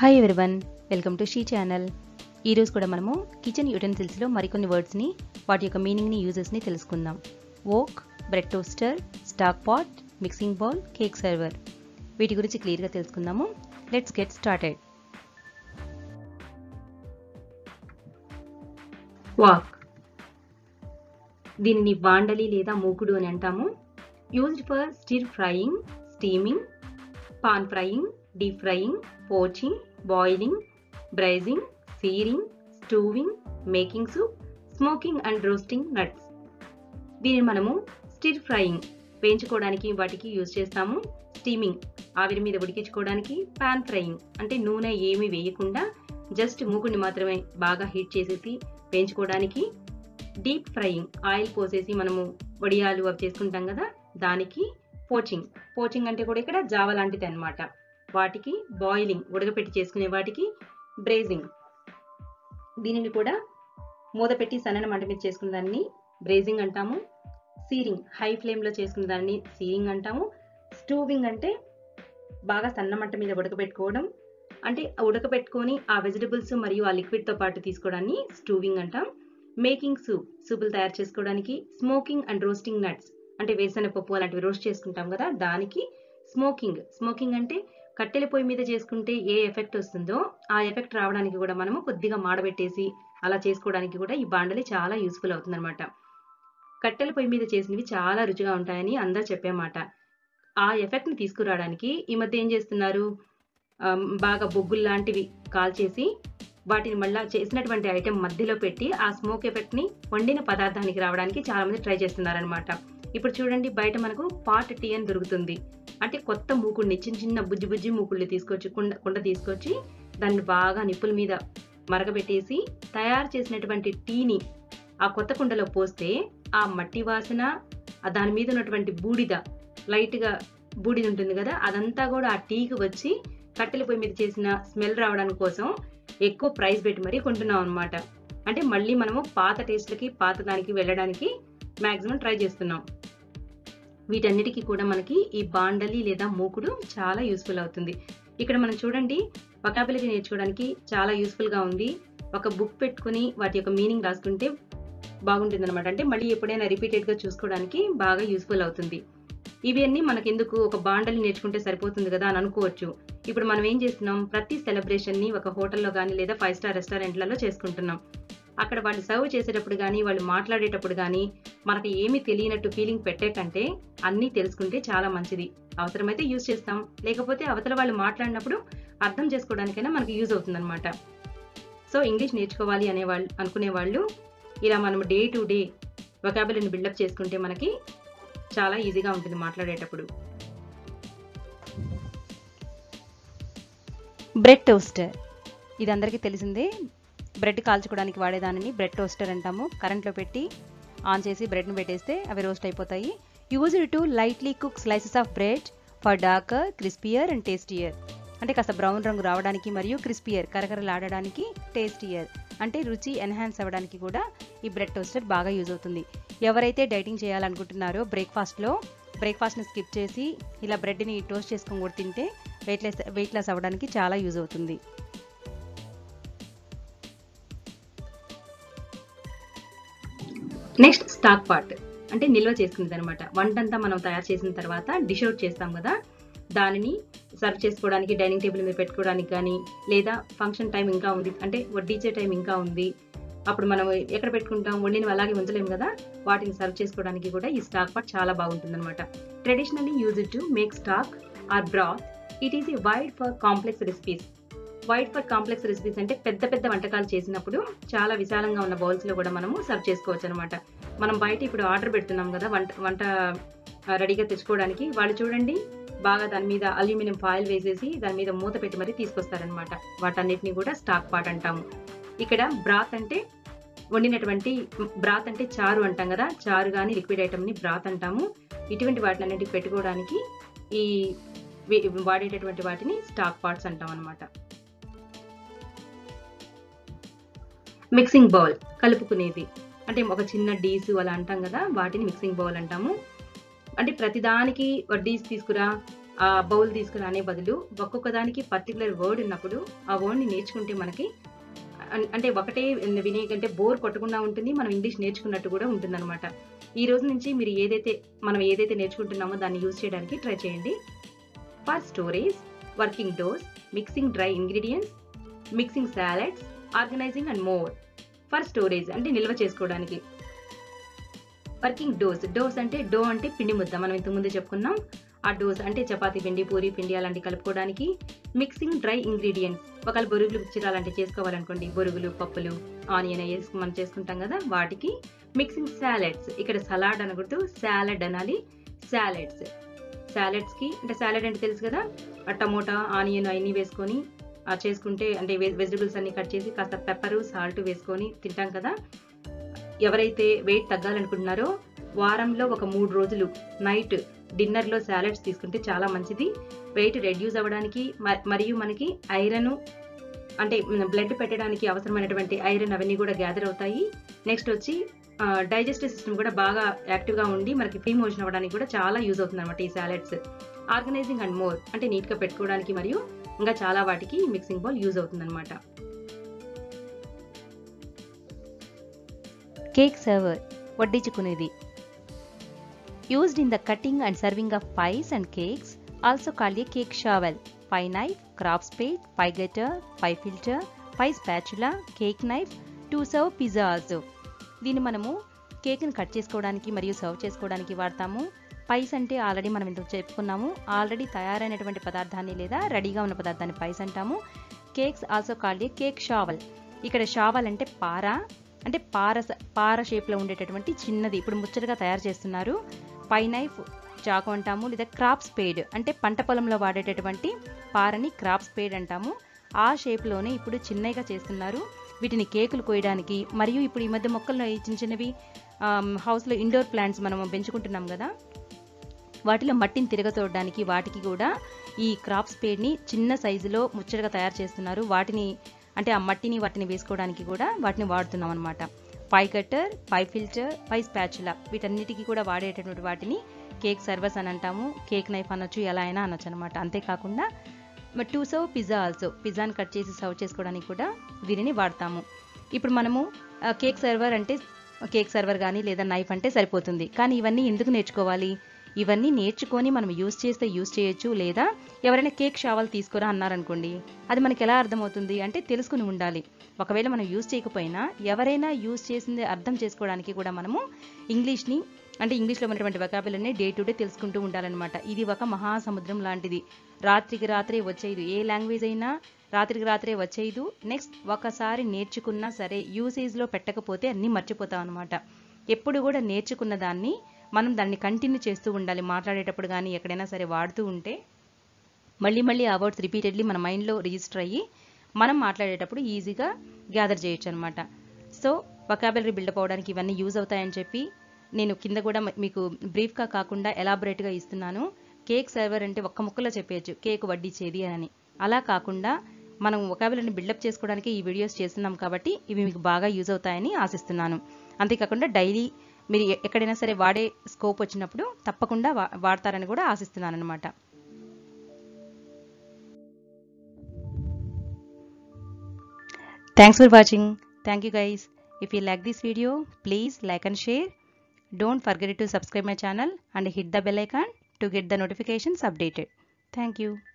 Hi everyone welcome to she channel ఈరోజు కూడా మనము కిచెన్ యూటెన్సిల్స్లో మరికొన్ని వర్డ్స్ని వాటి యొక్క మీనింగ్ని యూజెస్ని తెలుసుకుందాం wok bread toaster stock pot mixing bowl cake server వీటి గురించి క్లియర్గా తెలుసుకుందాము లెట్స్ గెట్ స్టార్టెడ్ వాక్ దీనిని బాండలి లేదా మూకుడు అని అంటాము used for stir frying steaming pan frying deep frying poaching boiling braising searing stewing making soup smoking and roasting nuts దీనిని మనము స్టిర్ ఫ్రైయింగ్ వేయించుకోవడానికి వాటికి యూజ్ చేస్తాము స్టీమింగ్ ఆవిరి మీద ఉడికించుకోవడానికి పాన్ ఫ్రైయింగ్ అంటే నూనె ఏమీ వేయకుండా జస్ట్ మూకుని మాత్రమే బాగా హీట్ చేసేసి వేయించుకోవడానికి డీప్ ఫ్రైయింగ్ ఆయిల్ పోసేసి మనము వడియాలు అవి చేసుకుంటాం కదా దానికి పోచింగ్ పోచింగ్ అంటే కూడా ఇక్కడ జావ లాంటిది అనమాట వాటికి బాయిలింగ్ ఉడకపెట్టి చేసుకునే వాటికి బ్రేజింగ్ దీనిని కూడా మూత పెట్టి సన్నని మంట మీద చేసుకున్న దాన్ని బ్రేజింగ్ అంటాము సీరింగ్ హై ఫ్లేమ్లో చేసుకున్న దాన్ని సీరింగ్ అంటాము స్టూవింగ్ అంటే బాగా సన్న మంట మీద ఉడకబెట్టుకోవడం అంటే ఉడకబెట్టుకొని ఆ వెజిటబుల్స్ మరియు ఆ లిక్విడ్తో పాటు తీసుకోవడాన్ని స్టూవింగ్ అంటాం మేకింగ్ సూప్ సూపులు తయారు చేసుకోవడానికి స్మోకింగ్ అండ్ రోస్టింగ్ నట్స్ అంటే వేసిన పప్పు అలాంటివి రోస్ట్ చేసుకుంటాం కదా దానికి స్మోకింగ్ స్మోకింగ్ అంటే కట్టెల పొయ్యి మీద చేసుకుంటే ఏ ఎఫెక్ట్ వస్తుందో ఆ ఎఫెక్ట్ రావడానికి కూడా మనము కొద్దిగా మాడబెట్టేసి అలా చేసుకోవడానికి కూడా ఈ బాండలి చాలా యూస్ఫుల్ అవుతుంది అనమాట కట్టెల పొయ్యి మీద చేసినవి చాలా రుచిగా ఉంటాయని అందరూ చెప్పేమాట ఆ ఎఫెక్ట్ని తీసుకురావడానికి ఈ మధ్య ఏం చేస్తున్నారు బాగా బొగ్గులు లాంటివి కాల్చేసి వాటిని మళ్ళీ చేసినటువంటి ఐటెం మధ్యలో పెట్టి ఆ స్మోక్ ఎఫెక్ట్ని వండిన పదార్థానికి రావడానికి చాలా మంది ట్రై చేస్తున్నారనమాట ఇప్పుడు చూడండి బయట మనకు పాట్ టీ అని దొరుకుతుంది అంటే కొత్త మూకుడిని చిన్న చిన్న బుజ్జి బుజ్జి మూకుళ్ళు తీసుకొచ్చి కుండ కుండ తీసుకొచ్చి దాన్ని బాగా నిప్పుల మీద మరగబెట్టేసి తయారు చేసినటువంటి టీని ఆ కొత్త కుండలో పోస్తే ఆ మట్టి వాసన దాని మీద ఉన్నటువంటి బూడిద లైట్గా బూడిద ఉంటుంది కదా అదంతా కూడా ఆ టీకి వచ్చి కట్టెల పొయ్యి మీద చేసిన స్మెల్ రావడానికి కోసం ఎక్కువ ప్రైస్ పెట్టి మరీ కొంటున్నాం అనమాట అంటే మళ్ళీ మనము పాత టేస్ట్లకి పాత దానికి వెళ్ళడానికి మ్యాక్సిమం ట్రై చేస్తున్నాం వీటన్నిటికీ కూడా మనకి ఈ బాండలి లేదా మూకుడు చాలా యూస్ఫుల్ అవుతుంది ఇక్కడ మనం చూడండి వకాబిలిటీ నేర్చుకోవడానికి చాలా యూస్ఫుల్గా ఉంది ఒక బుక్ పెట్టుకుని వాటి యొక్క మీనింగ్ రాసుకుంటే బాగుంటుంది అనమాట అంటే మళ్ళీ ఎప్పుడైనా రిపీటెడ్గా చూసుకోవడానికి బాగా యూస్ఫుల్ అవుతుంది ఇవన్నీ మనకెందుకు ఒక బాండలి నేర్చుకుంటే సరిపోతుంది కదా అని అనుకోవచ్చు ఇప్పుడు మనం ఏం చేస్తున్నాం ప్రతి సెలబ్రేషన్ని ఒక హోటల్లో కానీ లేదా ఫైవ్ స్టార్ రెస్టారెంట్లలో చేసుకుంటున్నాం అక్కడ వాళ్ళు సర్వ్ చేసేటప్పుడు కానీ వాళ్ళు మాట్లాడేటప్పుడు కానీ మనకి ఏమీ తెలియనట్టు ఫీలింగ్ పెట్టే కంటే అన్నీ తెలుసుకుంటే చాలా మంచిది అవసరమైతే యూజ్ చేస్తాం లేకపోతే అవతల వాళ్ళు మాట్లాడినప్పుడు అర్థం చేసుకోవడానికైనా మనకి యూజ్ అవుతుందన్నమాట సో ఇంగ్లీష్ నేర్చుకోవాలి అనే వాళ్ళు అనుకునే వాళ్ళు ఇలా మనం డే టు డే వొకాబులరీని బిల్డప్ చేసుకుంటే మనకి చాలా ఈజీగా ఉంటుంది మాట్లాడేటప్పుడు బ్రెడ్ టోస్టర్ ఇది అందరికీ తెలిసిందే బ్రెడ్ కాల్చుకోవడానికి వాడేదానిని బ్రెడ్ టోస్టర్ అంటాము కరెంట్లో పెట్టి ఆన్ చేసి బ్రెడ్ని పెట్టేస్తే అవి రోస్ట్ అయిపోతాయి use to lightly cook slices of bread for darker crispier and tastier అంటే కాస్త బ్రౌన్ రంగు రావడానికి మరియు క్రిస్పియర్ కరకరలాడడానికి టేస్టియర్ అంటే రుచి ఎన్హాన్స్ అవ్వడానికి కూడా ఈ బ్రెడ్ టోస్టర్ బాగా యూజ్ అవుతుంది ఎవరైతే డైటింగ్ చేయాలనుకుంటున్నారో బ్రేక్ఫాస్ట్లో బ్రేక్ఫాస్ట్ని స్కిప్ చేసి ఇలా బ్రెడ్ని టోస్ట్ చేసుకొని కూడా తింటే వెయిట్ లెస్ వెయిట్ లాస్ అవ్వడానికి చాలా యూజ్ అవుతుంది నెక్స్ట్ స్టాక్ పార్ట్ అంటే నిల్వ చేసుకునేది అనమాట వంటంతా మనం తయారు చేసిన తర్వాత డిష్ అవుట్ చేస్తాం కదా దానిని సర్వ్ చేసుకోవడానికి డైనింగ్ టేబుల్ మీద పెట్టుకోవడానికి కానీ లేదా ఫంక్షన్ టైం ఇంకా ఉంది అంటే వడ్డించే టైం ఇంకా ఉంది అప్పుడు మనం ఎక్కడ పెట్టుకుంటాం వండినవి అలాగే ఉంచలేము కదా వాటిని సర్వ్ చేసుకోవడానికి కూడా ఈ స్టాక్ పార్ట్ చాలా బాగుంటుంది అనమాట traditionally use to make stock or broth it is a wide for complex recipes wide for complex recipes అంటే పెద్ద పెద్ద వంటకాలు చేసినప్పుడు చాలా విశాలంగా ఉన్న బౌల్స్లో కూడా మనము సర్వ్ చేసుకోవచ్చు అనమాట మనం బయట ఇప్పుడు ఆర్డర్ పెడుతున్నాం కదా వంట వంట రెడీగా తెచ్చుకోవడానికి వాళ్ళు చూడండి బాగా దాని మీద అల్యూమినియం ఫాయిల్ వేసేసి దాని మీద మూత పెట్టి మరీ తీసుకొస్తారనమాట వాటన్నిటిని కూడా స్టాక్ పాట్ అంటాము ఇక్కడ బ్రాత్ అంటే వండినటువంటి బ్రాత్ అంటే చారు అంటాం కదా చారు కానీ లిక్విడ్ ఐటమ్ని బ్రాత్ అంటాము ఇటువంటి వాటిలన్నిటికి పెట్టుకోవడానికి ఈ వాడేటటువంటి వాటిని స్టాక్ పాట్స్ అంటాం అనమాట మిక్సింగ్ బౌల్ కలుపుకునేది అంటే ఒక చిన్న డీసు అలా అంటాం కదా వాటిని మిక్సింగ్ బౌల్ అంటాము అంటే ప్రతిదానికి డీస్ తీసుకురా ఆ బౌల్ తీసుకుని అనే బదులు ఒక్కొక్క దానికి పర్టికులర్ వర్డ్ ఉన్నప్పుడు ఆ వర్డ్ని నేర్చుకుంటే మనకి అన్- అంటే ఒకటే వినే కంటే బోర్ కొట్టకుండా ఉంటుంది మనం ఇంగ్లీష్ నేర్చుకున్నట్టు కూడా ఉంటుంది అనమాట ఈ రోజు నుంచి మీరు ఏదైతే మనం ఏదైతే నేర్చుకుంటున్నామో దాన్ని యూజ్ చేయడానికి ట్రై చేయండి for storage working doughs mixing dry ingredients mixing salads organizing and more for storage అంటే నిల్వ చేసుకోవడానికి వర్కింగ్ డోస్ డోస్ అంటే డో అంటే పిండి ముద్ద మనం ఇంతకుముందే చెప్పుకున్నాం ఆ డోస్ అంటే చపాతీ పిండి పూరి పిండి అలాంటివి కలుపుకోవడానికి మిక్సింగ్ డ్రై ఇంగ్రీడియంట్స్ ఒకవేళ బొరుగులు చిరా అలాంటివి చేసుకోవాలనుకోండి బొరుగులు పప్పులు ఆనియన్ వేసి మనం చేసుకుంటాం కదా వాటికి మిక్సింగ్ సాలెడ్స్ ఇక్కడ సలాడ్ అనకూడదు సాలడ్ అనాలి సాలెడ్స్ సాలెడ్స్ కి అంటే సాలెడ్ అంటే తెలుసు కదా ఆ టమోటా ఆనియన్ అవన్నీ వేసుకొని ఆ చేసుకుంటే అంటే వెజిటబుల్స్ అన్ని కట్ చేసి కాస్త పెప్పరు సాల్ట్ వేసుకొని తింటాం కదా ఎవరైతే వెయిట్ తగ్గాలనుకుంటున్నారో వారంలో ఒక మూడు రోజులు నైట్ డిన్నర్లో సాలెడ్స్ తీసుకుంటే చాలా మంచిది వెయిట్ రెడ్యూస్ అవ్వడానికి మ- మరియు మనకి ఐరన్ అంటే బ్లడ్ పెట్టడానికి అవసరమైనటువంటి ఐరన్ అవన్నీ కూడా గ్యాదర్ అవుతాయి నెక్స్ట్ వచ్చి డైజెస్టివ్ సిస్టమ్ కూడా బాగా యాక్టివ్గా ఉండి మనకి ఫ్రీ మోషన్ అవ్వడానికి కూడా చాలా యూజ్ అవుతుంది అనమాట ఈ సాలెడ్స్ ఆర్గనైజింగ్ అండ్ మోర్ అంటే నీట్గా పెట్టుకోవడానికి మరియు ఇంకా చాలా వాటికి మిక్సింగ్ బౌల్ యూజ్ అవుతుంది అనమాట కేక్ సర్వర్ వడ్డించుకునేది used in the cutting and serving of pies and cakes also called a cake shovel pie knife crop spade pie cutter pie filter pie spatula cake knife to serve pizza also దీన్ని మనము కేక్ని cut చేసుకోవడానికి మరియు serve చేసుకోవడానికి వాడతాము vice అంటే already మనం ఇంతకు చెప్పుకున్నాము ఆల్రెడీ తయారైనటువంటి పదార్థాన్ని లేదా రెడీగా ఉన్న పదార్థాన్ని పైస్ అంటాము cakes also called a cake shovel ఇక్కడ షావల్ అంటే పార అంటే పార స- పార షేప్లో ఉండేటటువంటి చిన్నది ఇప్పుడు ముచ్చటగా తయారు చేస్తున్నారు పై నైఫ్ చాకు అంటాము లేదా క్రాప్ స్పేడ్ అంటే పంట పొలంలో వాడేటటువంటి పారని క్రాప్ స్పేడ్ అంటాము ఆ షేప్లోనే ఇప్పుడు చిన్నగా చేస్తున్నారు వీటిని కేకులు కోయడానికి మరియు ఇప్పుడు ఈ మధ్య మొక్కల్లో ఈ చిన్న చిన్నవి ఆమ్, హౌస్లో ఇండోర్ ప్లాంట్స్ మనం పెంచుకుంటున్నాం కదా వాటిలో మట్టిని తిరగతోడడానికి వాటికి కూడా ఈ క్రాప్ స్పేడ్ని చిన్న సైజులో ముచ్చటగా తయారు చేస్తున్నారు వాటిని అంటే ఆ మట్టిని వాటిని వేసుకోవడానికి కూడా వాటిని వాడుతున్నాం అనమాట pie cutter pie filter pie spatula వీటన్నిటికీ కూడా వాడేటటువంటి వాటిని కేక్ సర్వస్ అని అంటాము కేక్ నైఫ్ అనొచ్చు ఎలా అయినా అనొచ్చు అనమాట అంతేకాకుండా టూ సర్వ్ పిజ్జా ఆల్సో పిజ్జాని కట్ చేసి సర్వ్ చేసుకోవడానికి కూడా దీనిని వాడతాము ఇప్పుడు మనము ఆ, కేక్ సర్వర్ అంటే కేక్ సర్వర్ కానీ లేదా నైఫ్ అంటే సరిపోతుంది కానీ ఇవన్నీ ఎందుకు నేర్చుకోవాలి ఇవన్నీ నేర్చుకొని మనం యూస్ చేస్తే యూస్ చేయొచ్చు లేదా ఎవరైనా కేక్ షావల్ తీసుకురా అన్నారనుకోండి అది మనకి ఎలా అర్థమవుతుంది అంటే తెలుసుకుని ఉండాలి ఒకవేళ మనం యూస్ చేయకపోయినా ఎవరైనా యూస్ చేసింది అర్థం చేసుకోవడానికి కూడా మనము ఇంగ్లీష్ని అంటే ఇంగ్లీష్లో ఉన్నటువంటి వకాబులన్నీ డే టు డే తెలుసుకుంటూ ఉండాలన్నమాట ఇది ఒక మహాసముద్రం లాంటిది రాత్రికి రాత్రే వచ్చేది ఏ లాంగ్వేజ్ అయినా రాత్రికి రాత్రే వచ్చేది నెక్స్ట్ ఒకసారి నేర్చుకున్నా సరే యూసేజ్లో పెట్టకపోతే అన్నీ మర్చిపోతాం అనమాట ఎప్పుడు కూడా నేర్చుకున్న దాన్ని మనం దాన్ని కంటిన్యూ చేస్తూ ఉండాలి మాట్లాడేటప్పుడు కానీ ఎక్కడైనా సరే వాడుతూ ఉంటే మళ్ళీ మళ్ళీ ఆ వర్డ్స్ రిపీటెడ్లీ మన మైండ్లో రిజిస్టర్ అయ్యి మనం మాట్లాడేటప్పుడు ఈజీగా గ్యాదర్ చేయొచ్చు అనమాట సో వకాబులరీ బిల్డప్ అవడానికి ఇవన్నీ యూజ్ అవుతాయని చెప్పి నేను కింద కూడా మ- మీకు బ్రీఫ్గా కాకుండా ఎలాబొరేట్గా ఇస్తున్నాను కేక్ సర్వర్ అంటే ఒక్క ముక్కలో చెప్పేయచ్చు కేక్ వడ్డించేది అని అలా కాకుండా మనం వకాబులరీని బిల్డప్ చేసుకోవడానికి ఈ వీడియోస్ చేస్తున్నాం కాబట్టి ఇవి మీకు బాగా యూజ్ అవుతాయని ఆశిస్తున్నాను అంతేకాకుండా డైలీ మీరు ఎ- ఎక్కడైనా సరే వాడే స్కోప్ వచ్చినప్పుడు తప్పకుండా వా- వాడతారని కూడా ఆశిస్తున్నాను అనమాట Thanks for watching. Thank you guys. If you like this video, please like and share. Don't forget to subscribe my channel and hit the bell icon to get the notifications updated. Thank you.